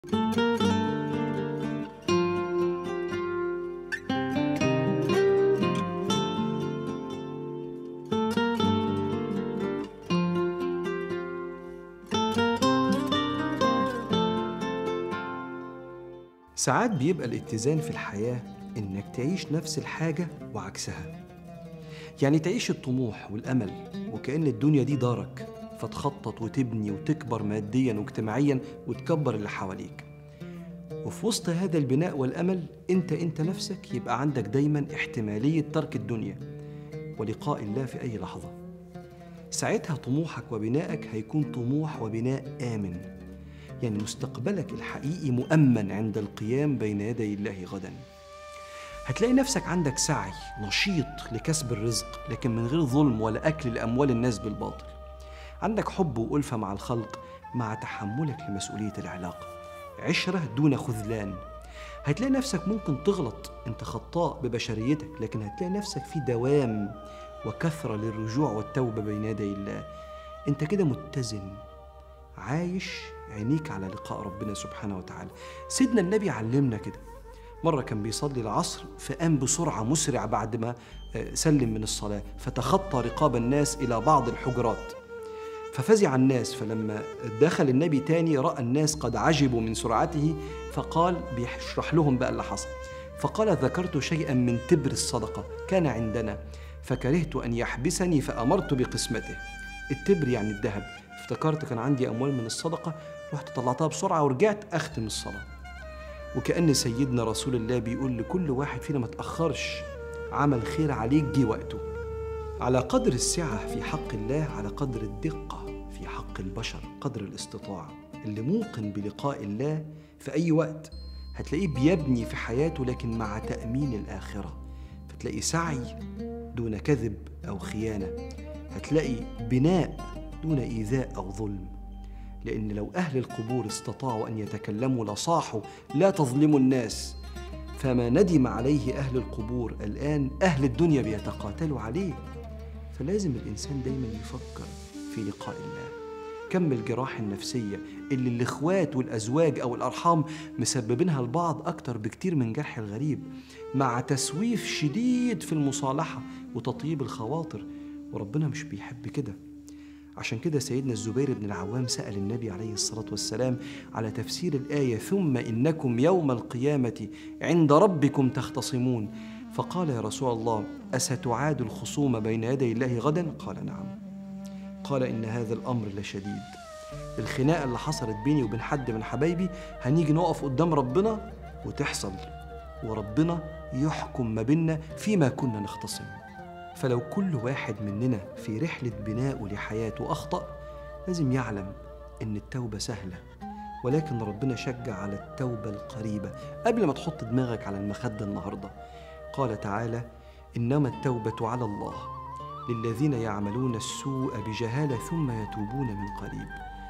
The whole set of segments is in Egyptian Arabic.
ساعات بيبقى الاتزان في الحياة إنك تعيش نفس الحاجة وعكسها يعني تعيش الطموح والأمل وكأن الدنيا دي دارك فتخطط وتبني وتكبر ماديا واجتماعيا وتكبر اللي حواليك وفي وسط هذا البناء والأمل أنت أنت نفسك يبقى عندك دايما احتمالية ترك الدنيا ولقاء الله في أي لحظة ساعتها طموحك وبنائك هيكون طموح وبناء آمن يعني مستقبلك الحقيقي مؤمن عند القيام بين يدي الله غدا هتلاقي نفسك عندك سعي نشيط لكسب الرزق لكن من غير ظلم ولا أكل لأموال الناس بالباطل عندك حب وألفة مع الخلق مع تحملك لمسؤولية العلاقة عشرة دون خذلان هتلاقي نفسك ممكن تغلط انت خطاء ببشريتك لكن هتلاقي نفسك في دوام وكثرة للرجوع والتوبة بين يدي الله انت كده متزن عايش عينيك على لقاء ربنا سبحانه وتعالى سيدنا النبي علمنا كده مرة كان بيصلي العصر فقام بسرعة مسرع بعد ما آه، سلم من الصلاة فتخطى رقاب الناس إلى بعض الحجرات ففزع الناس فلما دخل النبي تاني رأى الناس قد عجبوا من سرعته فقال بيشرح لهم بقى اللي حصل فقال ذكرت شيئا من تبر الصدقة كان عندنا فكرهت أن يحبسني فأمرت بقسمته التبر يعني الذهب افتكرت كان عندي أموال من الصدقة رحت طلعتها بسرعة ورجعت أختم الصلاة وكأن سيدنا رسول الله بيقول لكل واحد فينا ما تأخرش عمل خير عليك جه وقته على قدر السعة في حق الله على قدر الدقة في حق البشر قدر الاستطاعة اللي موقن بلقاء الله في أي وقت هتلاقيه بيبني في حياته لكن مع تأمين الآخرة فتلاقي سعي دون كذب أو خيانة هتلاقي بناء دون إيذاء أو ظلم لأن لو أهل القبور استطاعوا أن يتكلموا لصاحوا لا تظلموا الناس فما ندم عليه أهل القبور الآن أهل الدنيا بيتقاتلوا عليه فلازم الإنسان دايما يفكر في لقاء الله كم الجراح النفسية اللي الإخوات والأزواج أو الأرحام مسببينها لبعض أكتر بكتير من جرح الغريب مع تسويف شديد في المصالحة وتطيب الخواطر وربنا مش بيحب كده عشان كده سيدنا الزبير بن العوام سأل النبي عليه الصلاة والسلام على تفسير الآية ثم إنكم يوم القيامة عند ربكم تختصمون فقال يا رسول الله أستعاد الخصوم بين يدي الله غدا؟ قال نعم قال إن هذا الأمر لشديد الخناقة اللي حصلت بيني وبين حد من حبايبي هنيجي نقف قدام ربنا وتحصل وربنا يحكم ما بيننا فيما كنا نختصم فلو كل واحد مننا في رحلة بنائه لحياته أخطأ لازم يعلم إن التوبة سهلة ولكن ربنا شجع على التوبة القريبة قبل ما تحط دماغك على المخدة النهاردة قال تعالى إنما التوبة على الله للذين يعملون السوء بجهالة ثم يتوبون من قريب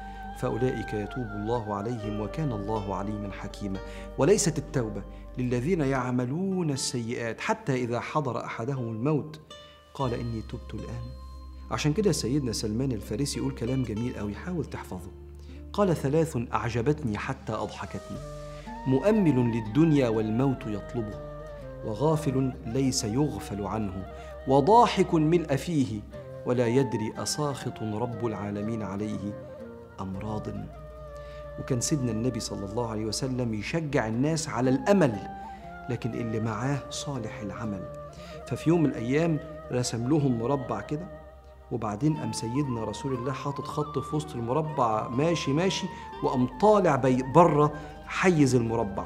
فأولئك يتوب الله عليهم وكان الله عليما حكيما وليست التوبة للذين يعملون السيئات حتى إذا حضر أحدهم الموت قال إني تبت الآن عشان كده سيدنا سلمان الفارسي يقول كلام جميل أوي حاول تحفظه قال ثلاث أعجبتني حتى أضحكتني مؤمل للدنيا والموت يطلبه وغافل ليس يغفل عنه وضاحك ملء فيه ولا يدري أساخط رب العالمين عليه أم راض وكان سيدنا النبي صلى الله عليه وسلم يشجع الناس على الأمل لكن اللي معاه صالح العمل ففي يوم من الأيام رسم لهم مربع كده وبعدين قام سيدنا رسول الله حاطط خط في وسط المربع ماشي ماشي وقام طالع بي بره حيز المربع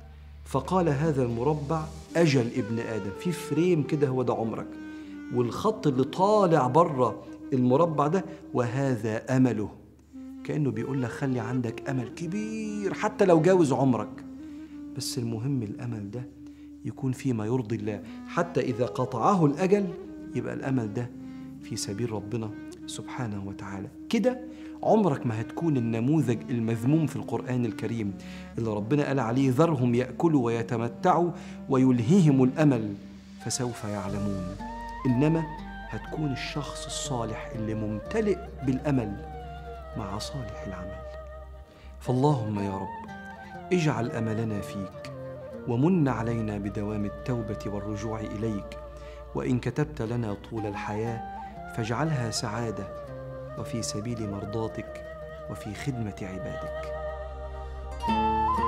فقال هذا المربع أجل ابن آدم في فريم كده هو ده عمرك والخط اللي طالع بره المربع ده وهذا أمله كأنه بيقول لك خلي عندك أمل كبير حتى لو جاوز عمرك بس المهم الأمل ده يكون فيما يرضي الله حتى إذا قطعه الأجل يبقى الأمل ده في سبيل ربنا سبحانه وتعالى كده عمرك ما هتكون النموذج المذموم في القرآن الكريم اللي ربنا قال عليه ذرهم يأكلوا ويتمتعوا ويلهيهم الأمل فسوف يعلمون إنما هتكون الشخص الصالح اللي ممتلئ بالأمل مع صالح العمل فاللهم يا رب اجعل املنا فيك ومن علينا بدوام التوبه والرجوع اليك وان كتبت لنا طول الحياه فاجعلها سعاده وفي سبيل مرضاتك وفي خدمه عبادك